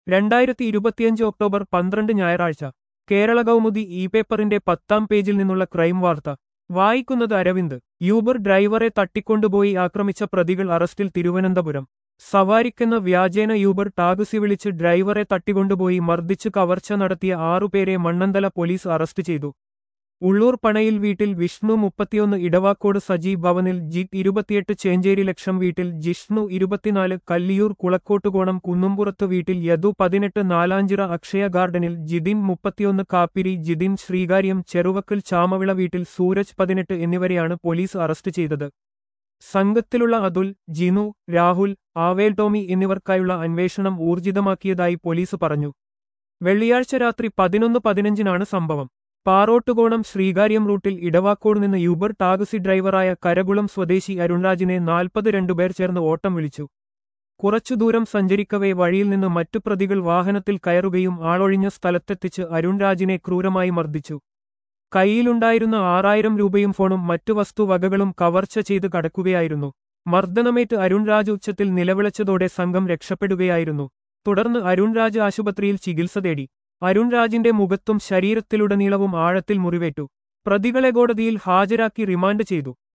രണ്ടായിരത്തി ഇരുപത്തിയഞ്ച് ഒക്ടോബർ പന്ത്രണ്ട് ഞായറാഴ്ച കേരള കൗമുദി ഇ പേപ്പറിന്റെ പത്താം പേജിൽ നിന്നുള്ള ക്രൈം വാർത്ത വായിക്കുന്നത് അരവിന്ദ് യൂബർ ഡ്രൈവറെ തട്ടിക്കൊണ്ടുപോയി ആക്രമിച്ച പ്രതികൾ അറസ്റ്റിൽ തിരുവനന്തപുരം സവാരിക്കെന്ന വ്യാജേന യൂബർ ടാക്സി വിളിച്ച് ഡ്രൈവറെ തട്ടിക്കൊണ്ടുപോയി മർദ്ദിച്ച് കവർച്ച നടത്തിയ ആറുപേരെ മണ്ണന്തല പോലീസ് അറസ്റ്റ് ചെയ്തു ഉള്ളൂർ പണയിൽ വീട്ടിൽ വിഷ്ണു മുപ്പത്തിയൊന്ന് ഇടവാക്കോട് സജി ഭവനിൽ ജിത് ഇരുപത്തിയെട്ട് ചേഞ്ചേരി ലക്ഷം വീട്ടിൽ ജിഷ്ണു ഇരുപത്തിനാല് കല്ലിയൂർ കുളക്കോട്ടുകോണം കുന്നുംപുറത്ത് വീട്ടിൽ യദു പതിനെട്ട് നാലാഞ്ചിറ അക്ഷയ ഗാർഡനിൽ ജിതിൻ മുപ്പത്തിയൊന്ന് കാപ്പിരി ജിതിൻ ശ്രീകാര്യം ചെറുവക്കൽ ചാമവിള വീട്ടിൽ സൂരജ് പതിനെട്ട് എന്നിവരെയാണ് പോലീസ് അറസ്റ്റ് ചെയ്തത് സംഘത്തിലുള്ള അതുൽ ജിനു രാഹുൽ ആവേൽ ടോമി എന്നിവർക്കായുള്ള അന്വേഷണം ഊർജിതമാക്കിയതായി പോലീസ് പറഞ്ഞു വെള്ളിയാഴ്ച രാത്രി പതിനൊന്ന് പതിനഞ്ചിനാണ് സംഭവം പാറോട്ടുകോണം ശ്രീകാര്യം റൂട്ടിൽ ഇടവാക്കോട് നിന്ന് യൂബർ ടാക്സി ഡ്രൈവറായ കരകുളം സ്വദേശി അരുൺരാജിനെ നാൽപ്പത് രണ്ടുപേർ ചേർന്ന് ഓട്ടം വിളിച്ചു കുറച്ചു ദൂരം സഞ്ചരിക്കവേ വഴിയിൽ നിന്ന് മറ്റു പ്രതികൾ വാഹനത്തിൽ കയറുകയും ആളൊഴിഞ്ഞ സ്ഥലത്തെത്തിച്ച് അരുൺരാജിനെ ക്രൂരമായി മർദ്ദിച്ചു കൈയിലുണ്ടായിരുന്ന ആറായിരം രൂപയും ഫോണും മറ്റു വസ്തുവകകളും കവർച്ച ചെയ്ത് കടക്കുകയായിരുന്നു മർദ്ദനമേറ്റ് അരുൺരാജ് ഉച്ചത്തിൽ നിലവിളച്ചതോടെ സംഘം രക്ഷപ്പെടുകയായിരുന്നു തുടർന്ന് അരുൺരാജ് ആശുപത്രിയിൽ ചികിത്സ തേടി അരുൺരാജിന്റെ മുഖത്തും ശരീരത്തിലുടനീളവും ആഴത്തിൽ മുറിവേറ്റു പ്രതികളെ കോടതിയിൽ ഹാജരാക്കി റിമാൻഡ് ചെയ്തു